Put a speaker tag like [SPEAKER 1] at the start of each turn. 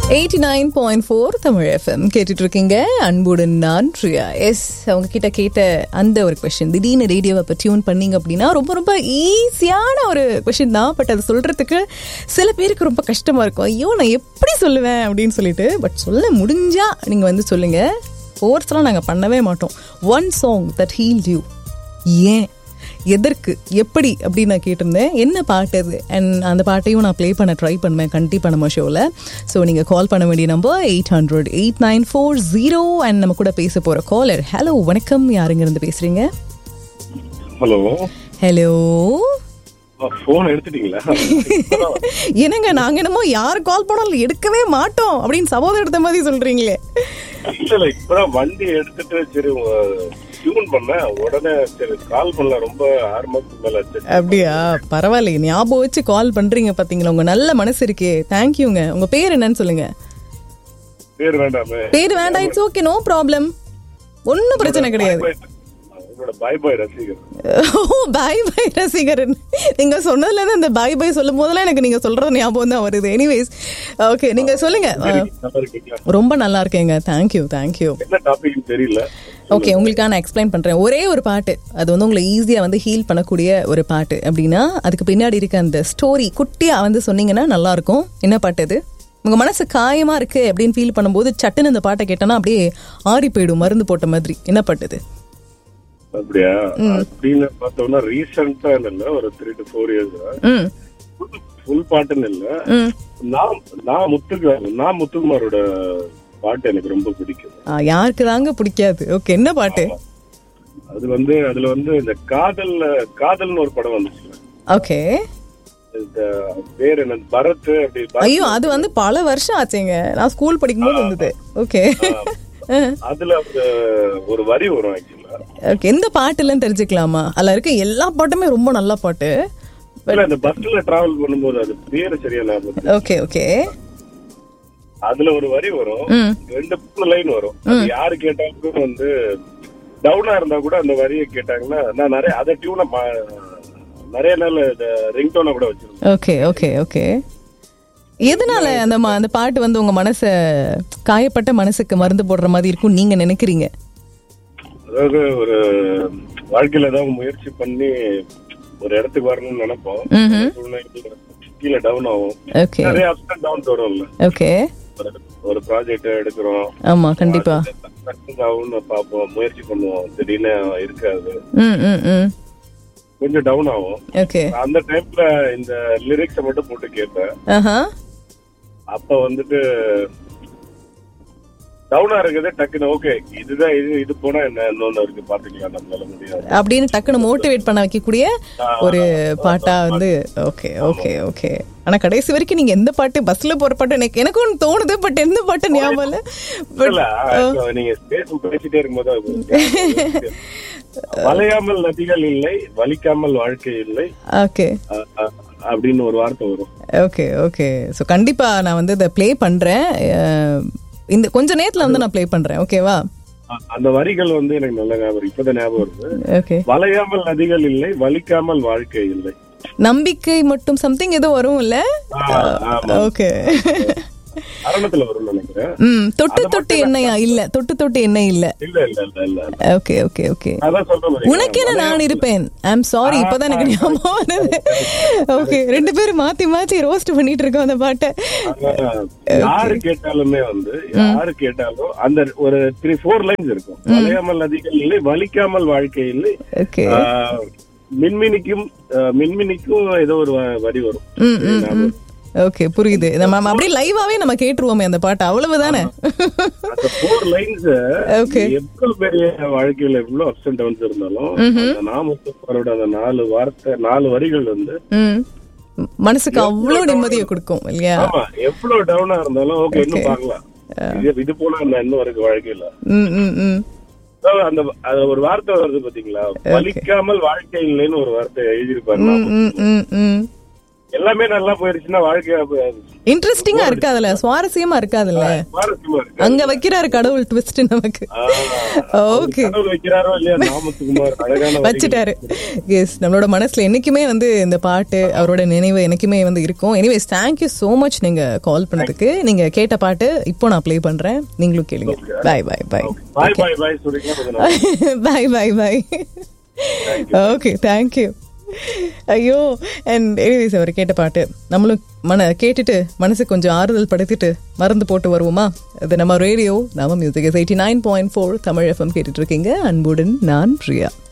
[SPEAKER 1] Eighty nine point four Tamil FM கேட்டுட்டு இருக்கீங்க அன்புடன் நான் பிரியா எஸ் அவங்க கிட்ட கேட்ட அந்த ஒரு கொஷின் திடீர்னு ரேடியோவை இப்போ டியூன் பண்ணீங்க அப்படின்னா ரொம்ப ரொம்ப ஈஸியான ஒரு கொஷின் தான் பட் அது சொல்றதுக்கு சில பேருக்கு ரொம்ப கஷ்டமா இருக்கும் ஐயோ நான் எப்படி சொல்லுவேன் அப்படின்னு சொல்லிட்டு பட் சொல்ல முடிஞ்சா நீங்க வந்து சொல்லுங்க ஃபோர்ஸ்லாம் நாங்கள் பண்ணவே மாட்டோம் one song that heal you ஏன் எதற்கு எப்படி அப்படின்னு நான் கேட்டிருந்தேன் என்ன பாட்டு அது அண்ட் அந்த பாட்டையும் நான் ப்ளே பண்ண ட்ரை பண்ணுவேன் கண்டிப்பாக நம்ம ஷோவில் ஸோ நீங்கள் கால் பண்ண வேண்டிய number eight hundred eight nine four zero and நம்ம கூட பேச போகிற காலர் ஹலோ வணக்கம் யாருங்க இருந்து பேசுகிறீங்க
[SPEAKER 2] ஹலோ
[SPEAKER 1] ஹலோ
[SPEAKER 2] போன் எடுத்துட்டீங்களா
[SPEAKER 1] என்னங்க நாங்கள் என்னமோ யார் கால் பண்ணாலும் எடுக்கவே மாட்டோம் அப்படின்னு சபோதம் எடுத்த மாதிரி சொல்கிறீங்களே
[SPEAKER 2] இல்ல இல்ல இப்பதான் வண்டி எடுத்துட்டு சரி டியூன் பண்ணேன் உடனே சரி கால் பண்ணல ரொம்ப ஆறு மாசத்துக்கு மேல ஆச்சு
[SPEAKER 1] அப்படியா பரவாயில்லையே ஞாபகம் வச்சு கால் பண்ணுறீங்க பார்த்தீங்களா உங்கள் நல்ல மனசு இருக்கே தேங்க்யூங்க உங்கள் பேர் என்னன்னு சொல்லுங்கள்
[SPEAKER 2] பேர் வேண்டாமே
[SPEAKER 1] பேர் வேண்டாம் இட்ஸ் ஓகே நோ ப்ராப்ளம் ஒன்றும் பிரச்சனை கிடையாது
[SPEAKER 2] உங்களோட பாய் பாய் ரசிகர்
[SPEAKER 1] ஓ பாய் பாய் ரசிகரன் நீங்க சொன்னதுல இருந்து அந்த பாய் பாய் சொல்லும் போதெல்லாம் எனக்கு நீங்க சொல்றது ஞாபகம் தான் வருது எனிவேஸ் ஓகே நீங்க சொல்லுங்க அஹ்,
[SPEAKER 2] நல்லா இருக்கீங்களா
[SPEAKER 1] ரொம்ப நல்லா இருக்கேங்க தேங்க்யூ தேங்க்யூ
[SPEAKER 2] என்ன டாபிக் தெரியல
[SPEAKER 1] ஓகே உங்களுக்காக நான் எக்ஸ்பிளைன் பண்றேன் ஒரே ஒரு பாட்டு அது வந்து உங்களை ஈஸியா வந்து ஹீல் பண்ணக்கூடிய ஒரு பாட்டு அப்படின்னா அதுக்கு பின்னாடி இருக்க அந்த ஸ்டோரி குட்டியா வந்து சொன்னீங்கன்னா நல்லா இருக்கும் என்ன பாட்டு அது உங்க மனசு காயமா இருக்கு அப்படின்னு ஃபீல் பண்ணும்போது சட்டுன்னு இந்த பாட்டை கேட்டோன்னா அப்படியே ஆறி போயிடும் மருந்து போட்ட மாதிரி என்ன பாட்டு அது
[SPEAKER 2] அப்படியா அப்படின்னு பார்த்தோம்னா ரீசெண்டா இல்ல ஒரு three to four years
[SPEAKER 1] hmm
[SPEAKER 2] full பாட்டுன்னு இல்ல
[SPEAKER 1] ம்
[SPEAKER 2] நான் நான் முத்துக்கு நான் முத்துக்குமாரோட பாட்டு எனக்கு ரொம்ப பிடிக்கும்
[SPEAKER 1] ஆ, யாருக்கு தாங்க பிடிக்காது ஓகே என்ன பாட்டு
[SPEAKER 2] அது வந்து அதுல வந்து இந்த காதல்ல காதல்னு ஒரு படம் வந்துச்சுல
[SPEAKER 1] ஓகே
[SPEAKER 2] இந்த பேர் என்ன பரத் அப்படி பரத்
[SPEAKER 1] ஐயோ அது வந்து பல வருஷம் ஆச்சுங்க நான் ஸ்கூல் படிக்கும்போது வந்தது ஓகே
[SPEAKER 2] அதுல ஒரு ஒரு வரி வரும் ஆக்சுவலா
[SPEAKER 1] ஓகே எந்த பாட்டுலன்னு தெரிஞ்சுக்கலாமா அதுல இருக்க எல்லா பாட்டுமே ரொம்ப நல்ல பாட்டு
[SPEAKER 2] இல்ல இந்த பஸ்ல டிராவல் பண்ணும்போது அது பேரு சரியா ஞாபகம் இல்ல.
[SPEAKER 1] ஓகே ஓகே
[SPEAKER 2] அதுல ஒரு வரி வரும்
[SPEAKER 1] ம்
[SPEAKER 2] ரெண்டு மூணு லைன் வரும் அது யாரு கேட்டாலும் வந்து டவுனா இருந்தா கூட அந்த வரியை கேட்டாங்கன்னா நான் நிறைய அதை டியூனை நிறைய நாள் ரிங்டோனை கூட வச்சிருந்தேன்
[SPEAKER 1] ஓகே ஓகே ஓகே எதனால அந்த ம- அந்த பாட்டு வந்து உங்க மனச காயப்பட்ட மனசுக்கு மருந்து போடுற மாதிரி இருக்கும் நீங்க நினைக்கிறீங்க
[SPEAKER 2] அதாவது ஒரு வாழ்க்கையில ஏதாவது முயற்சி பண்ணி ஒரு இடத்துக்கு வரணும்னு நினைப்போம்
[SPEAKER 1] ம்ஹும்.
[SPEAKER 2] சூழ்நிலையில கீழே டவுன் ஆகும்
[SPEAKER 1] ஓகே
[SPEAKER 2] நிறைய அப்ஸ் அண்ட் டவுன்ஸ் வரும்ல
[SPEAKER 1] ஓகே
[SPEAKER 2] ஒரு- ஒரு ப்ராஜெக்ட் எடுக்கிறோம்
[SPEAKER 1] ஆமா கண்டிப்பா
[SPEAKER 2] சக்சஸ் ஆகும்னு பார்ப்போம் முயற்சி பண்ணுவோம் திடீர்னு இருக்காது
[SPEAKER 1] ம் ம் ம்
[SPEAKER 2] கொஞ்சம் டவுன் ஆகும்
[SPEAKER 1] ஓகே
[SPEAKER 2] அந்த டைம்ல இந்த லிரிக்ஸை மட்டும் போட்டு கேட்பேன்
[SPEAKER 1] ஆஹா
[SPEAKER 2] அப்ப வந்துட்டு டவுனா இருக்குது டக்குன்னு ஓகே இதுதான் இது இது போனா என்ன இன்னொன்னு இருக்கு பாத்துக்கலாம் நம்மளால முடியாது
[SPEAKER 1] அப்படின்னு டக்குன்னு மோட்டிவேட் பண்ண வைக்கக்கூடிய ஒரு பாட்டா வந்து ஓகே ஓகே ஓகே ஆனா கடைசி வரைக்கும் நீங்க எந்த பாட்டு பஸ்ல போற பாட்டு எனக்கு எனக்கும் ஒண்ணு தோணுது பட் எந்த பாட்டு ஞாபகம் இல்ல பட்
[SPEAKER 2] இல்ல இப்ப நீங்க பேச பேசிட்டே இருக்கும்போது அது வளையாமல் நதிகள் இல்லை வலிக்காமல் வாழ்க்கை இல்லை
[SPEAKER 1] ஓகே
[SPEAKER 2] அ- அ- அப்படின்னு ஒரு வார்த்தை வரும்
[SPEAKER 1] ஓகே ஓகே ஸோ கண்டிப்பா நான் வந்து இதை ப்ளே பண்றேன் அஹ், இந்த கொஞ்ச நேரத்துல வந்து நான் ப்ளே பண்றேன் ஓகேவா
[SPEAKER 2] அ- அந்த வரிகள் வந்து எனக்கு நல்ல ஞாபகம் இருக்கு. இப்பதான் ஞாபகம் வருது
[SPEAKER 1] ஓகே
[SPEAKER 2] வளையாமல் நதிகள் இல்லை வலிக்காமல் வாழ்க்கை இல்லை
[SPEAKER 1] நம்பிக்கை மட்டும் சம்திங் ஏதோ வரும் இல்ல
[SPEAKER 2] ஆ, ஆமா.
[SPEAKER 1] ஓகே
[SPEAKER 2] அரணத்துல வரும்னு நினைக்கிறேன்
[SPEAKER 1] ம் தொட்டு தொட்டு எண்ணெயா இல்ல தொட்டு தொட்டு எண்ணெய் இல்ல
[SPEAKER 2] இல்ல இல்ல இல்ல இல்ல
[SPEAKER 1] ஓகே ஓகே ஓகே
[SPEAKER 2] அதான் சொல்றேன்
[SPEAKER 1] உனக்கு என்ன நான் இருப்பேன் ஐ அம் சாரி இப்பதான் எனக்கு ஞாபகம் வருது ஓகே ரெண்டு பேரும் மாத்தி மாத்தி ரோஸ்ட் பண்ணிட்டு இருக்கோம் அந்த பாட்டை
[SPEAKER 2] யாரு கேட்டாலுமே வந்து யாரு கேட்டாலும் அந்த ஒரு த்ரீ ஃபோர் லைன்ஸ் இருக்கும் வளையாமல் நதிகள் இல்லை வலிக்காமல் வாழ்க்கை இல்லை
[SPEAKER 1] ஓகே
[SPEAKER 2] ஆ, மின்மினிக்கும் ஆ, மின்மினிக்கும் ஏதோ ஒரு வ- வரி வரும்
[SPEAKER 1] ம் ம் ம் ஓகே புரியுது நம்ம அப்படியே லைவாவே நம்ம கேட்டுருவோமே அந்த பாட்டு அவ்வளவுதானே
[SPEAKER 2] அந்த ஃபோர் லைன்ஸ்
[SPEAKER 1] Okay.
[SPEAKER 2] எவ்வளவு பெரிய வாழ்க்கையில எவ்வளவு அப்ஸ் அண்ட் டவுன்ஸ் இருந்தாலும் அந்த நாமத்தோட அந்த நாலு வார்த்தை நாலு வரிகள் வந்து
[SPEAKER 1] ம் மனசுக்கு அவ்வளவு நிம்மதியை கொடுக்கும் இல்லையா
[SPEAKER 2] ஆமா எவ்வளவு டவுனா இருந்தாலும் ஓகே இன்னும் பார்க்கலாம் இது இது போல என்ன இன்னும் இருக்கு வாழ்க்கையில
[SPEAKER 1] ம் ம் ம்
[SPEAKER 2] அதாவது அந்த அது ஒரு வார்த்தை வருது பாத்தீங்களா வலிக்காமல் வாழ்க்கை இல்லைன்னு ஒரு வார்த்தை எழுதியிருப்பாரு
[SPEAKER 1] ம் ம் ம் ம்
[SPEAKER 2] எல்லாமே நல்லா போயிருச்சுன்னா வாழ்க்கை அப்ப
[SPEAKER 1] இன்ட்ரெஸ்டிங்கா இருக்காதுல்ல சுவாரஸ்யமா இருக்காதுல்ல
[SPEAKER 2] சுவாரஸ்யமா இருக்கு
[SPEAKER 1] அங்க வைக்கிறாரு கடவுள் ட்விஸ்ட் நமக்கு ஓகே
[SPEAKER 2] கடவுள் வைக்கிறாரோ இல்லையா நாமத்துக்குமார் அழகான வரிகள்.
[SPEAKER 1] வச்சுட்டாரு எஸ் நம்மளோட மனசுல என்னைக்குமே வந்து இந்த பாட்டு அவரோட நினைவு என்னைக்குமே வந்து இருக்கும் எனிவேஸ் தேங்க்யூ so மச் நீங்க கால் பண்ணதுக்கு நீங்க கேட்ட பாட்டு இப்போ நான் ப்ளே பண்றேன் நீங்களும் கேளுங்க பாய் பாய் பாய்
[SPEAKER 2] பாய் பாய் பாய் சொல்றீங்க கொஞ்சம் நல்லா
[SPEAKER 1] bye bye bye okay thank you ஐயோ அண்ட் எனிவேஸ் அவர் கேட்ட பாட்டு நம்மளும் மன கேட்டுட்டு மனசுக்கு கொஞ்சம் ஆறுதல் படுத்திட்டு மறந்து போட்டு வருவோமா இது நம்ம ரேடியோ நாம music eighty nine point four Tamil FM கேட்டுட்டு இருக்கீங்க அன்புடன் நான் பிரியா